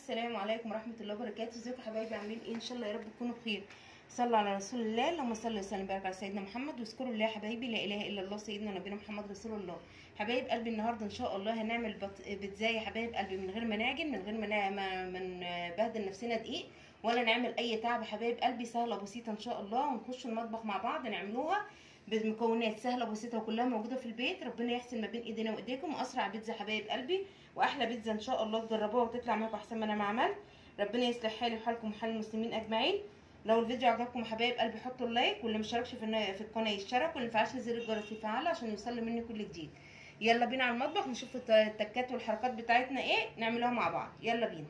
السلام عليكم ورحمه الله وبركاته ازيكم يا حبايبي عاملين ايه ان شاء الله يا رب تكونوا بخير صلوا على رسول الله اللهم صل وسلم وبارك على سيدنا محمد واذكروا الله يا حبايبي لا اله الا الله سيدنا نبينا محمد رسول الله حبايب قلبي النهارده ان شاء الله هنعمل بط... بيتزاي يا حبايب قلبي من غير ما نعجن من غير ما نا- ما ما نبهدل نفسنا دقيق ولا نعمل اي تعب يا حبايب قلبي سهله بسيطه ان شاء الله ونخش المطبخ مع بعض نعملوها بمكونات سهله بسيطه وكلها موجوده في البيت ربنا يحسن ما بين ايدينا وايديكم واسرع بيتزا حبايب قلبي واحلى بيتزا ان شاء الله تجربوها وتطلع معاكم احسن ما انا ما عملت ربنا يصلح حالي وحالكم وحال المسلمين اجمعين لو الفيديو عجبكم يا حبايب قلبي حطوا اللايك واللي مشتركش في النا- في القناه يشترك واللي مفعلش زر الجرس يفعله عشان يوصل مني كل جديد يلا بينا على المطبخ نشوف الت- التكات والحركات بتاعتنا ايه نعملها مع بعض يلا بينا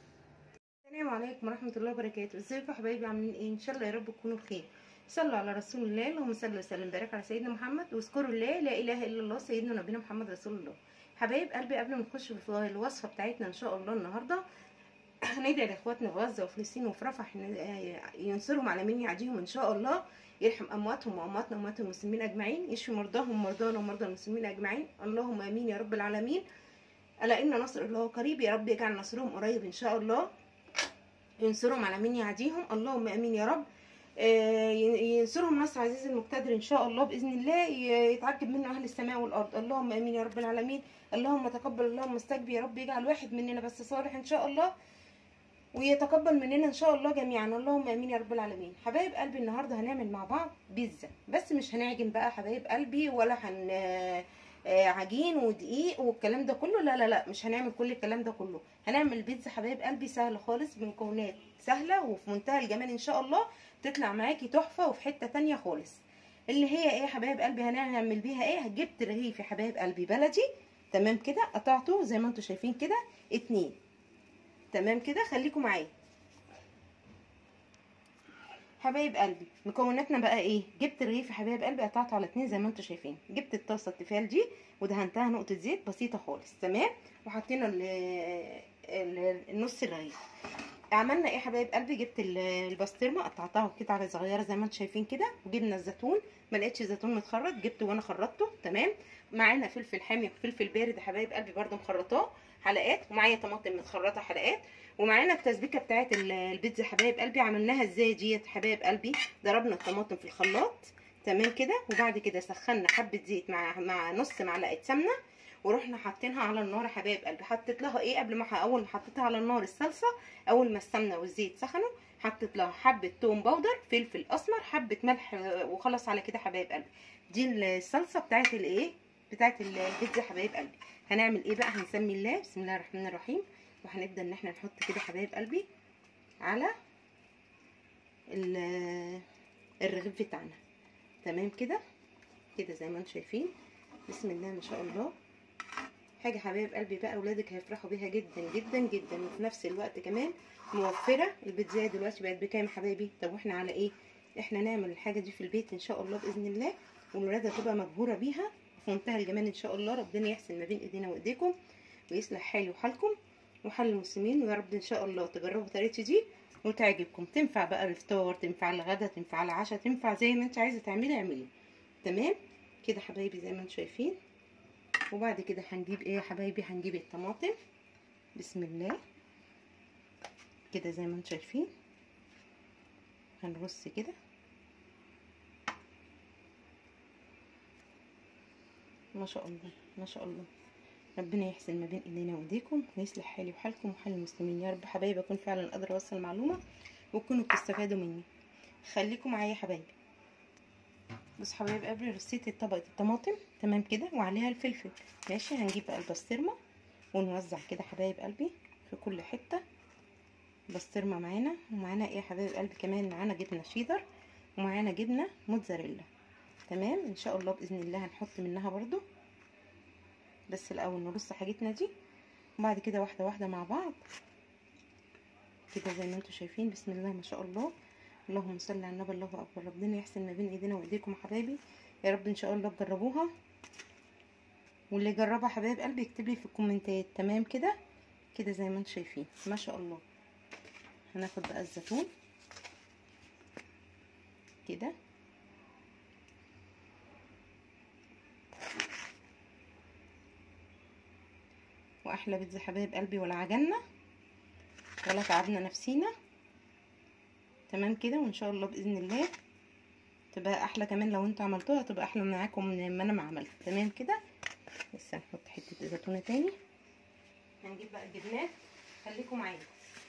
السلام عليكم ورحمه الله وبركاته ازيكم يا حبايبي عاملين ايه ان شاء الله يا رب تكونوا بخير صلوا على رسول الله اللهم صل وسلم وبارك على سيدنا محمد واذكروا الله لا اله الا الله سيدنا نبينا محمد رسول الله حبايب قلبي قبل ما نخش في الوصفه بتاعتنا ان شاء الله النهارده هندعي لاخواتنا في غزه وفلسطين وفي رفح إن ينصرهم على من يعديهم ان شاء الله يرحم امواتهم وامواتنا واموات المسلمين اجمعين يشفي مرضاهم ومرضانا ومرضى المسلمين اجمعين اللهم امين يا رب العالمين الا ان نصر الله قريب يا رب يجعل نصرهم قريب ان شاء الله ينصرهم على من يعديهم اللهم امين يا رب آه، ينصرهم نصر عزيز المقتدر ان شاء الله باذن الله ي- يتعجب منه اهل السماء والارض اللهم امين يا رب العالمين اللهم تقبل اللهم استجب يا رب يجعل واحد مننا بس صالح ان شاء الله ويتقبل مننا ان شاء الله جميعا اللهم امين يا رب العالمين حبايب قلبي النهارده هنعمل مع بعض بيتزا بس مش هنعجن بقى حبايب قلبي ولا هن آه، عجين ودقيق والكلام ده كله لا لا لا مش هنعمل كل الكلام ده كله هنعمل بيتزا حبايب قلبي سهله خالص بمكونات سهله وفي منتهى الجمال ان شاء الله تطلع معاكي تحفه وفي حته تانية خالص اللي هي ايه يا حبايب قلبي هنعمل بيها ايه جبت رغيف يا حبايب قلبي بلدي تمام كده قطعته زي ما انتم شايفين كده اتنين تمام كده خليكم معايا حبايب قلبي مكوناتنا بقى ايه جبت الرغيف يا حبايب قلبي قطعته على اتنين زي ما انتم شايفين جبت الطاسه التيفال دي ودهنتها نقطه زيت بسيطه خالص تمام وحطينا ال- ال- النص الرغيف عملنا ايه يا حبايب قلبي جبت ال- البسطرمه قطعتها قطع صغيره زي ما انتم شايفين كده وجبنا الزيتون ما لقيتش زيتون متخرط جبته وانا خرطته تمام معانا فلفل حامي وفلفل بارد يا حبايب قلبي برده مخرطاه حلقات ومعايا طماطم متخرطه حلقات ومعانا التسبيكه بتاعه ال- البيتزا حبايب قلبي عملناها ازاي ديت حبايب قلبي ضربنا الطماطم في الخلاط تمام كده وبعد كده سخنا حبه زيت مع مع نص معلقه سمنه ورحنا حاطينها على النار يا حبايب قلبي حطيت لها ايه قبل ما ح- اول ما حطيتها على النار الصلصه اول ما السمنه والزيت سخنوا حطيت لها حبه توم باودر فلفل اسمر حبه ملح آه، وخلاص على كده حبايب قلبي دي الصلصه بتاعت الايه بتاعت ال- البيتزا حبايب قلبي هنعمل ايه بقى هنسمي الله بسم الله الرحمن الرحيم وهنبدا ان احنا نحط كده حبايب قلبي على ال- الرغيف بتاعنا تمام كده كده زي ما انتم شايفين بسم الله ما شاء الله حاجه حبايب قلبي بقى اولادك هيفرحوا بيها جدا جدا جدا وفي نفس الوقت كمان موفره البيتزا دلوقتي بقت بكام يا حبايبي طب واحنا على ايه احنا نعمل الحاجه دي في البيت ان شاء الله باذن الله والولاد هتبقى مبهوره بيها في منتهى الجمال ان شاء الله ربنا يحسن ما بين ايدينا وايديكم ويصلح حالي وحالكم وحال المسلمين ويا رب ان شاء الله تجربوا طريقتي دي وتعجبكم تنفع بقى الفطار تنفع الغدا تنفع العشاء تنفع زي ما انت عايزه تعملي اعملي تمام كده حبايبي زي ما انتم شايفين وبعد كده هنجيب ايه يا حبايبي هنجيب الطماطم بسم الله كده زي ما انتم شايفين هنرص كده ما شاء الله ما شاء الله ربنا يحسن ما بين ايدينا وايديكم ويصلح حالي وحالكم وحال المسلمين يا رب حبايبي اكون فعلا قادره اوصل معلومه وتكونوا بتستفادوا مني خليكم معايا يا حبايبي بص حبايب قبل رصيت طبقه الطماطم تمام كده وعليها الفلفل ماشي هنجيب بقى البسطرمه ونوزع كده حبايب قلبي في كل حته بسطرمه معانا ومعانا ايه يا حبايب قلبي كمان معانا جبنه شيدر ومعانا جبنه موتزاريلا تمام ان شاء الله باذن الله هنحط منها برضو بس الاول نرص حاجتنا دي وبعد كده واحده واحده مع بعض كده زي ما انتم شايفين بسم الله ما شاء الله اللهم صل على النبي الله اكبر ربنا يحسن ما بين ايدينا وايديكم يا حبايبي يا رب ان شاء الله تجربوها واللي جربها حبايب قلبي يكتب لي في الكومنتات تمام كده كده زي ما انتم شايفين ما شاء الله هناخد بقى الزيتون كده واحلى بيتزا حبايب قلبي ولا عجلنا ولا تعبنا نفسينا تمام كده وان شاء الله باذن الله تبقى احلى كمان لو انتوا عملتوها تبقى احلى معاكم من ما انا ما عملت تمام كده لسه هنحط حته زيتونه تاني هنجيب بقى الجبنات خليكم معايا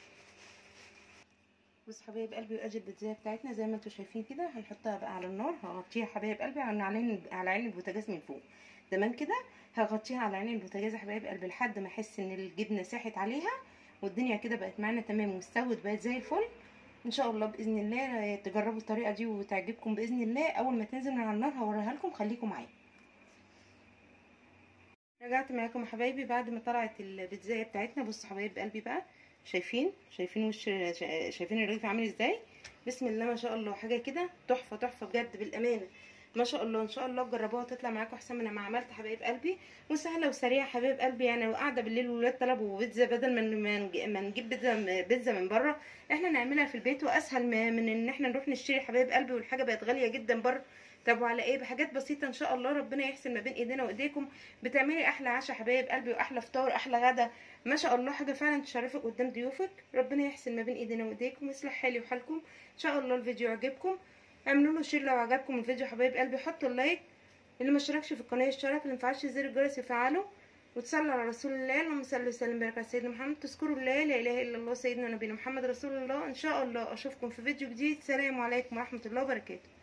بص حبايب قلبي واجي البيتزا بتاعتنا زي ما انتوا شايفين كده هنحطها بقى على النار هغطيها حبايب قلبي على عين على عين البوتاجاز من فوق تمام كده هغطيها على عين البوتاجاز يا حبايب قلبي لحد ما احس ان الجبنه ساحت عليها والدنيا كده بقت معانا تمام واستوت بقت زي الفل ان شاء الله باذن الله تجربوا الطريقه دي وتعجبكم باذن الله اول ما تنزل من على النار هوريها لكم خليكم معايا رجعت معاكم يا حبايبي بعد ما طلعت البيتزايه بتاعتنا بصوا حبايب قلبي بقى شايفين شايفين وش شايفين الرغيف عامل ازاي بسم الله ما شاء الله حاجه كده تحفه تحفه بجد بالامانه ما شاء الله ان شاء الله تجربوها تطلع معاكم احسن من ما عملت حبايب قلبي وسهله وسريعه حبايب قلبي يعني وقاعده بالليل الولاد طلبوا بيتزا بدل ما ما نجيب بيتزا بيتزا من بره احنا نعملها في البيت واسهل من ان احنا نروح نشتري حبايب قلبي والحاجه بقت غاليه جدا بره طب وعلى ايه بحاجات بسيطه ان شاء الله ربنا يحسن ما بين ايدينا وايديكم بتعملي احلى عشاء حبايب قلبي واحلى فطار احلى غدا ما شاء الله حاجه فعلا تشرفك قدام ضيوفك ربنا يحسن ما بين ايدينا وايديكم ويصلح حالي وحالكم ان شاء الله الفيديو يعجبكم اعملوا له شير لو عجبكم الفيديو حبايب قلبي حطوا اللايك اللي ما اشتركش في القناه يشترك اللي مفعلش زر الجرس يفعله وتصلوا على رسول الله اللهم صل وسلم وبارك على سيدنا محمد تذكروا الله لا اله الا الله سيدنا نبينا محمد رسول الله ان شاء الله اشوفكم في فيديو جديد سلام عليكم ورحمه الله وبركاته